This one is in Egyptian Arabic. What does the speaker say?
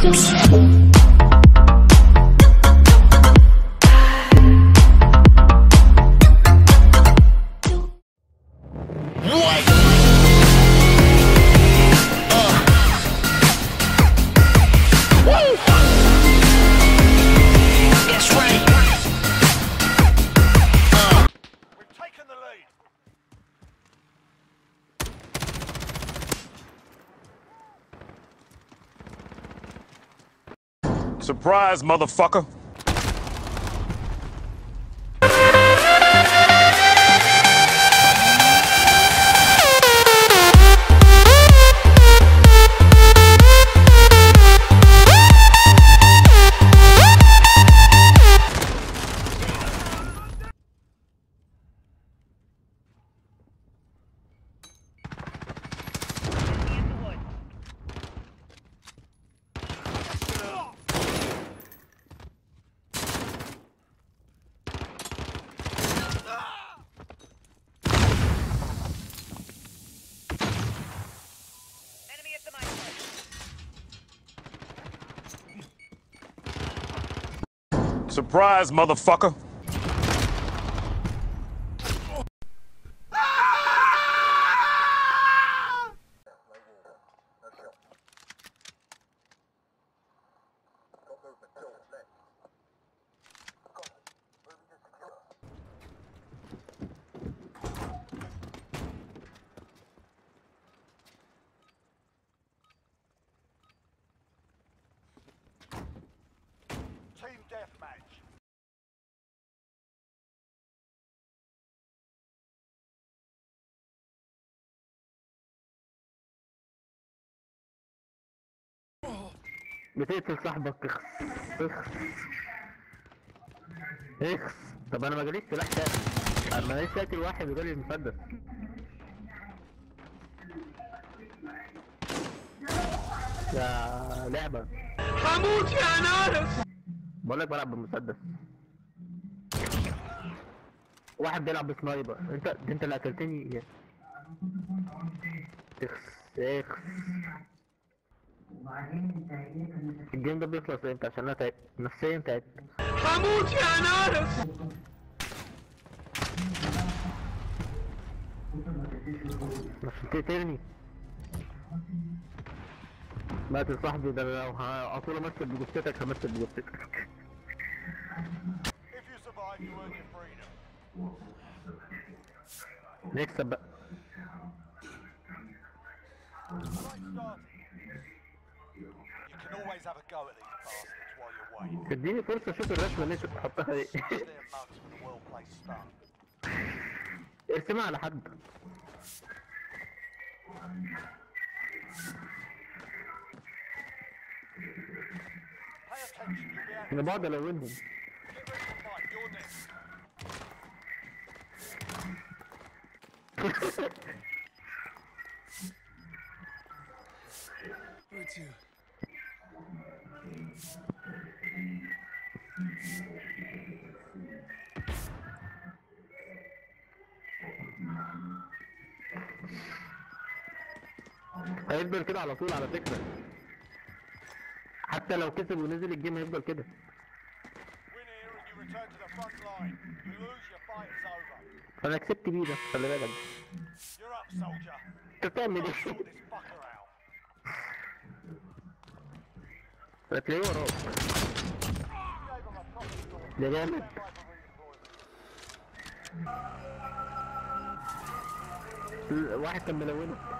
That's right. We've taken the lead. Surprise, motherfucker. Enemy at the micro. Surprise, motherfucker. Team deathmatch. بتقتل صاحبك اخس اخس اخس طب انا ما جاليش سلاح تاني اما لسه قاتل واحد وجالي المسدس يا لعبة هموت يا ناس بقول لك بلعب بالمسدس واحد بيلعب بسنايبر انت ده انت اللي قتلتني يا اخس اخس الجيم ده بيخلص امتى عشان انا تعبت نفسيا تعبت هموت يا ناس عشان تقتلني مات صاحبي ده أنا لو هطول امثل بجثتك همثل بجثتك If you survive, you earn your freedom. نكسب بقى Right started. You can always have a go at these bastards while you're waiting. اديني فرصة اشوف الرسمة اللي انت بتحطها دي They're mugs with a well-placed stun. ارسمها على حد Pay attention, you'll be out. انا بقعد الونهم Get ready to fight. You're next. هيفضل كده على طول على فكرة حتى لو كسب ونزل الجيم هيفضل كده Win here and you return to the front line. You lose, your fight is over. فانا كسبت بيه ده خلي بالك You're up, soldier. انت بتعمل I'll ايه؟ sort this fucker out. هتلاقيه وراك Gave him a proper story. ده جامد Stand by for redeployment. واحد كان ملونه